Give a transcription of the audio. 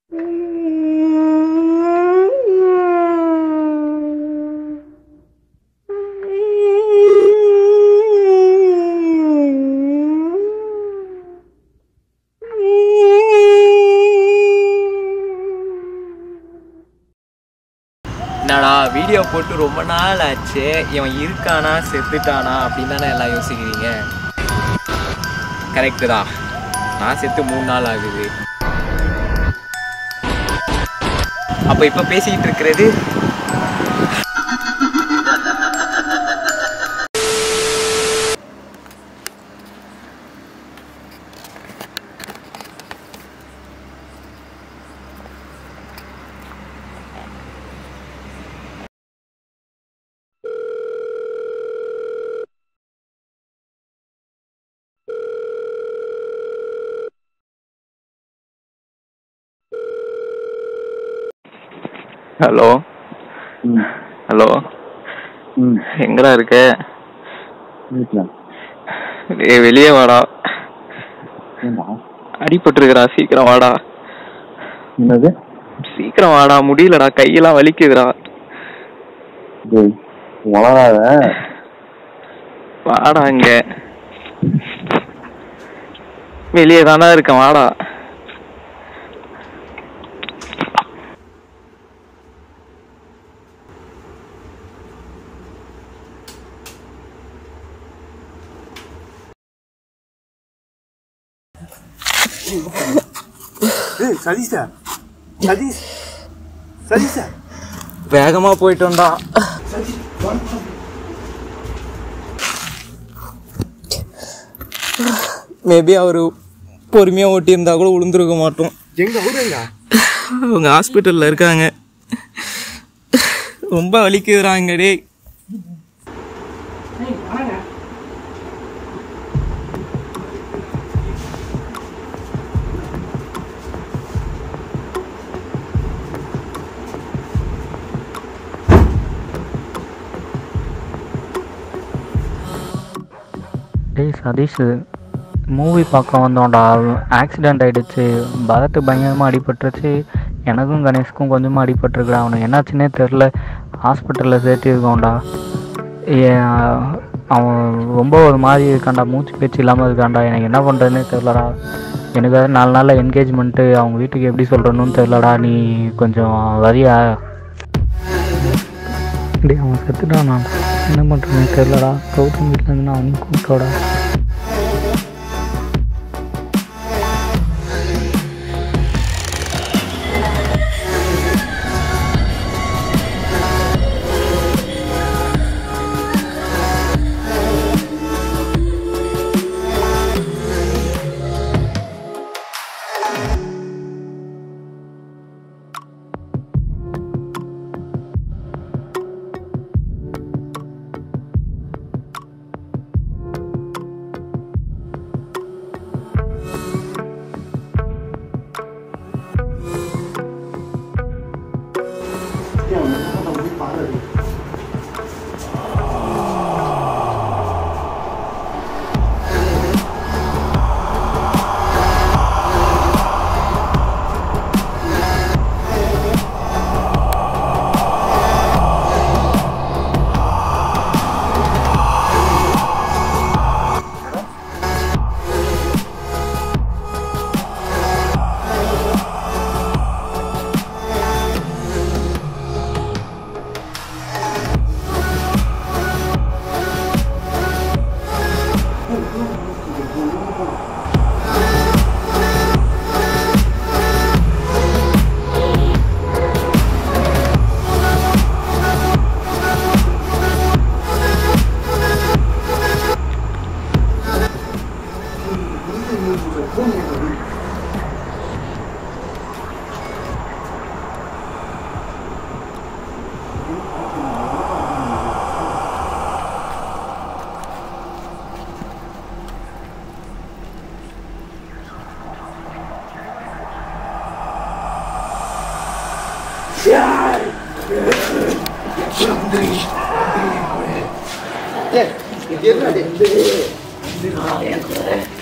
என்னடா வீடியோ போட்டு ரொம்ப நாள் ஆச்சு இவன் இருக்கானா செத்துட்டானா அப்படின்னு தானே எல்லாம் யோசிக்கிறீங்க கரெக்டு தான் நான் செத்து மூணு நாள் ஆகுது அப்போ இப்போ பேசிக்கிட்டு இருக்கிறது ஹலோ ம் ஹலோ ம் எங்கடா இருக்க வீட்டில் ஏய் வெளியே வாடா ஏண்டா அடிபட்டிருக்கிறா சீக்கிரம் வாடா என்னது சீக்கிரம் வாடா முடியலடா கையெல்லாம் வலிக்குதுடா டேய் வளராத வாடா இங்க வெளியே தானே இருக்கேன் வாடா ஏய் சதீஷா சதீஷ் சதீஷா வேகமா போயிட்டு வந்தா மேபி அவரு பொறுமையா ஓட்டியிருந்தா கூட விழுந்திருக்க மாட்டோம் எங்க ஊருங்க அவங்க ஹாஸ்பிட்டல்ல இருக்காங்க ரொம்ப வலிக்குதுறாங்க டேய் டேய் சதீஷ் மூவி பார்க்க வந்தோம்டா ஆக்சிடெண்ட் ஆயிடுச்சு பரத் பயங்கரமாக அடிபட்டுருச்சு எனக்கும் கணேஷ்க்கும் கொஞ்சமாக அடிபட்டிருக்குடா அவனுக்கு என்னாச்சுன்னே தெரில ஹாஸ்பிட்டலில் சேர்த்திருக்கோம்டா ஏன் அவன் ரொம்ப ஒரு மாதிரி இருக்கான்டா மூச்சு பேச்சு இல்லாமல் இருக்கான்டா எனக்கு என்ன பண்ணுறதுனே தெரிலடா எனக்கு வேறு நாலு நாளில் என்கேஜ்மெண்ட்டு அவங்க வீட்டுக்கு எப்படி சொல்கிறணும்னு தெரிலடா நீ கொஞ்சம் வரியா டேய் அவன் செத்துட்டான் நான் என்ன பண்ணுறேன்னு தெரிலடா கௌதம் வீட்டிலேருந்து நான் அவனையும் கூப்பிட்டோடா ஏய், இங்க இருடா டேய்.